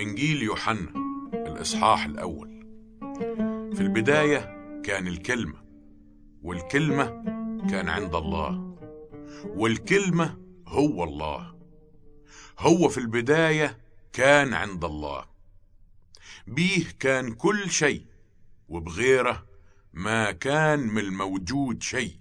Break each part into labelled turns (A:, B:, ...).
A: إنجيل يوحنا الإصحاح الأول في البداية كان الكلمة والكلمة كان عند الله والكلمة هو الله هو في البداية كان عند الله بيه كان كل شيء وبغيره ما كان من الموجود شيء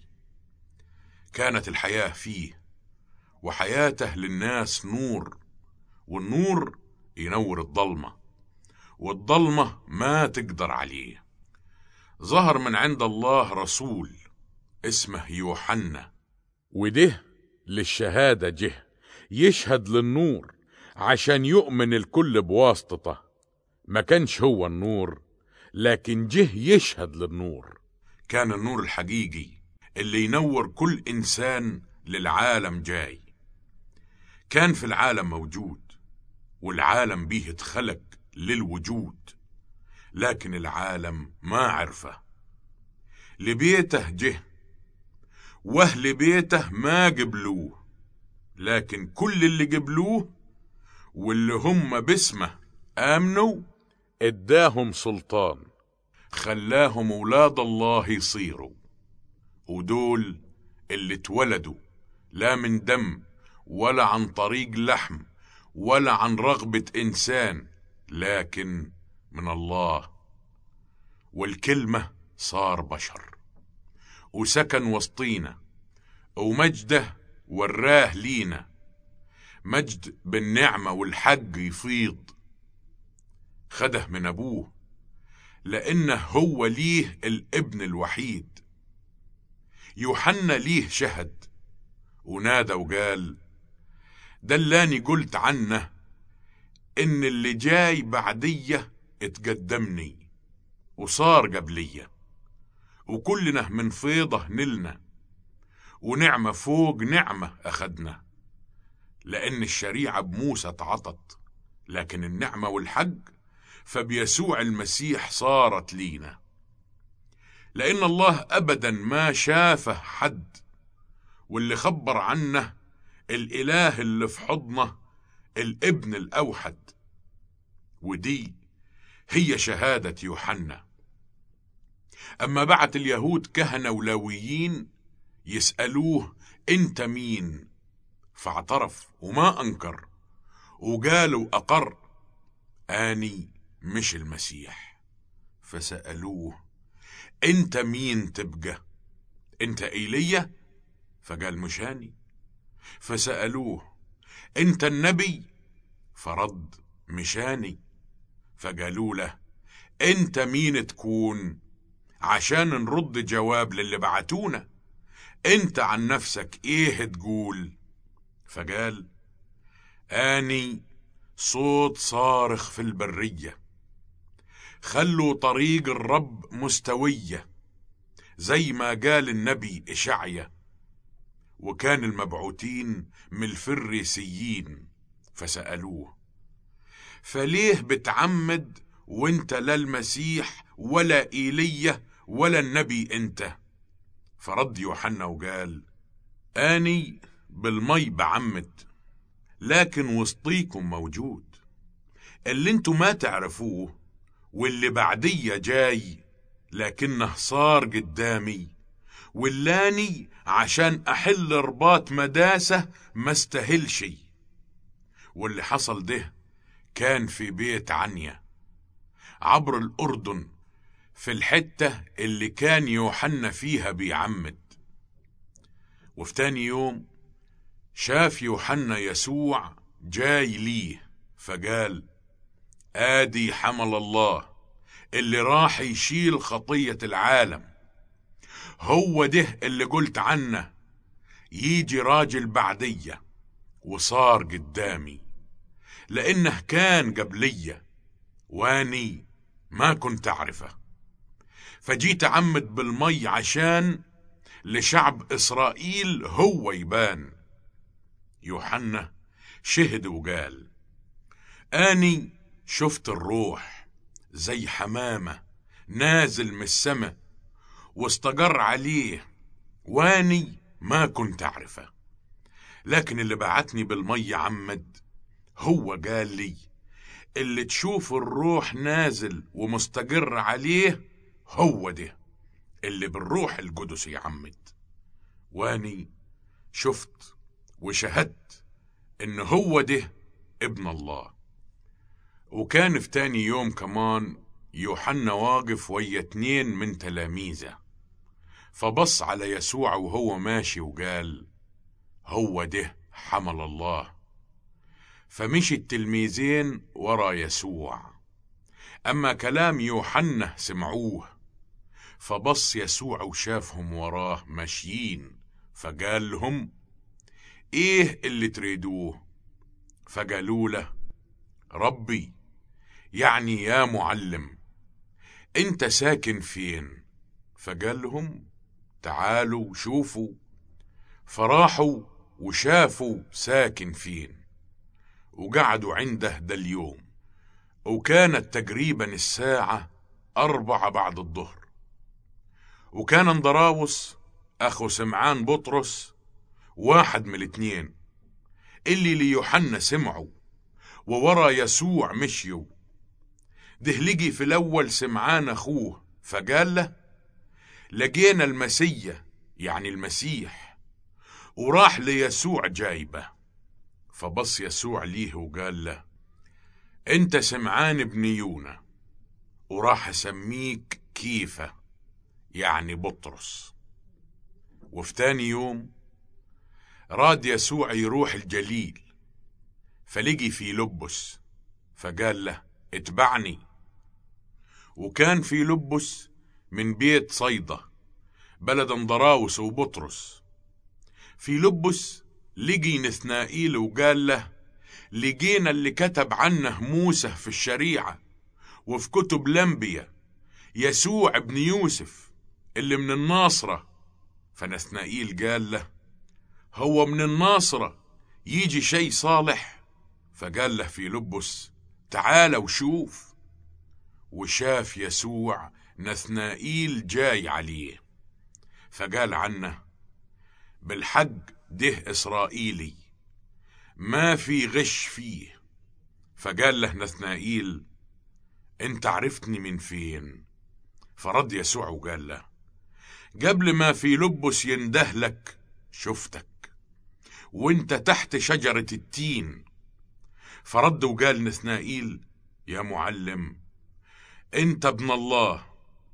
A: كانت الحياة فيه وحياته للناس نور والنور ينور الضلمة والضلمة ما تقدر عليه ظهر من عند الله رسول اسمه يوحنا
B: وده للشهادة جه يشهد للنور عشان يؤمن الكل بواسطته ما كانش هو النور لكن جه يشهد للنور
A: كان النور الحقيقي اللي ينور كل إنسان للعالم جاي كان في العالم موجود والعالم بيه اتخلق للوجود لكن العالم ما عرفه لبيته جه واهل بيته ما قبلوه لكن كل اللي قبلوه واللي هم باسمه آمنوا
B: اداهم سلطان
A: خلاهم أولاد الله يصيروا ودول اللي اتولدوا لا من دم ولا عن طريق لحم ولا عن رغبة إنسان لكن من الله والكلمة صار بشر وسكن وسطينا ومجده وراه لينا مجد بالنعمة والحق يفيض خده من أبوه لأنه هو ليه الابن الوحيد يوحنا ليه شهد ونادى وقال دلاني قلت عنه إن اللي جاي بعدية اتقدمني وصار قبلية وكلنا من فيضة نلنا ونعمة فوق نعمة أخدنا لأن الشريعة بموسى اتعطت لكن النعمة والحق فبيسوع المسيح صارت لينا لأن الله أبدا ما شافه حد واللي خبر عنه الإله اللي في حضنه الابن الأوحد ودي هي شهادة يوحنا أما بعت اليهود كهنة ولاويين يسألوه أنت مين فاعترف وما أنكر وقالوا أقر آني مش المسيح فسألوه أنت مين تبقى أنت إيليا فقال مشاني فسألوه أنت النبي فرد مشاني فقالوا له أنت مين تكون عشان نرد جواب للي بعتونا أنت عن نفسك إيه تقول فقال آني صوت صارخ في البرية خلوا طريق الرب مستوية زي ما قال النبي إشعيا وكان المبعوثين من الفريسيين فسألوه فليه بتعمد وانت لا المسيح ولا إيليا ولا النبي انت فرد يوحنا وقال آني بالمي بعمد لكن وسطيكم موجود اللي انتوا ما تعرفوه واللي بعدية جاي لكنه صار قدامي واللاني عشان أحل رباط مداسة ما استهلش واللي حصل ده كان في بيت عنيا عبر الأردن في الحتة اللي كان يوحنا فيها بيعمد وفي تاني يوم شاف يوحنا يسوع جاي ليه فقال آدي حمل الله اللي راح يشيل خطية العالم هو ده اللي قلت عنه يجي راجل بعدية وصار قدامي لأنه كان قبلية واني ما كنت أعرفه فجيت أعمد بالمي عشان لشعب إسرائيل هو يبان يوحنا شهد وقال آني شفت الروح زي حمامة نازل من السماء واستقر عليه واني ما كنت أعرفه لكن اللي بعتني بالمي عمد هو قال لي اللي تشوف الروح نازل ومستقر عليه هو ده اللي بالروح القدس يعمد واني شفت وشهدت ان هو ده ابن الله وكان في تاني يوم كمان يوحنا واقف ويا اتنين من تلاميذه فبص على يسوع وهو ماشي وقال هو ده حمل الله فمشي التلميذين ورا يسوع أما كلام يوحنا سمعوه فبص يسوع وشافهم وراه ماشيين فقال لهم ايه اللي تريدوه فقالوا له ربي يعني يا معلم انت ساكن فين فقال لهم تعالوا شوفوا فراحوا وشافوا ساكن فين وقعدوا عنده ده اليوم وكانت تقريبا الساعة أربعة بعد الظهر وكان اندراوس أخو سمعان بطرس واحد من الاتنين اللي ليوحنا سمعوا وورا يسوع مشيوا ده لقي في الأول سمعان أخوه فقال له لقينا المسيا يعني المسيح وراح ليسوع جايبه فبص يسوع ليه وقال له انت سمعان ابن يونا وراح اسميك كيفة يعني بطرس وفي تاني يوم راد يسوع يروح الجليل فلقي في لبس فقال له اتبعني وكان في لبس من بيت صيدا بلد اندراوس وبطرس في لبس لقي نثنائيل وقال له لقينا اللي كتب عنه موسى في الشريعة وفي كتب لمبيا يسوع ابن يوسف اللي من الناصرة فنثنائيل قال له هو من الناصرة يجي شيء صالح فقال له في لبس تعال وشوف وشاف يسوع نثنائيل جاي عليه فقال عنه بالحق ده إسرائيلي ما في غش فيه فقال له نثنائيل انت عرفتني من فين فرد يسوع وقال له قبل ما في لبس ينده لك شفتك وانت تحت شجرة التين فرد وقال نثنائيل يا معلم انت ابن الله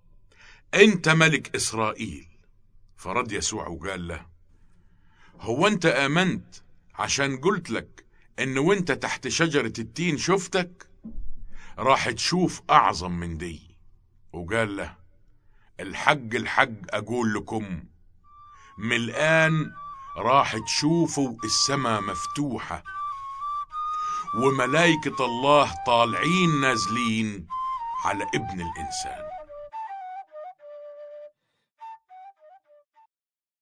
A: انت ملك اسرائيل فرد يسوع وقال له هو انت امنت عشان قلت لك ان وانت تحت شجرة التين شفتك راح تشوف اعظم من دي وقال له الحق الحق اقول لكم من الان راح تشوفوا السماء مفتوحة وملائكة الله طالعين نازلين على ابن الإنسان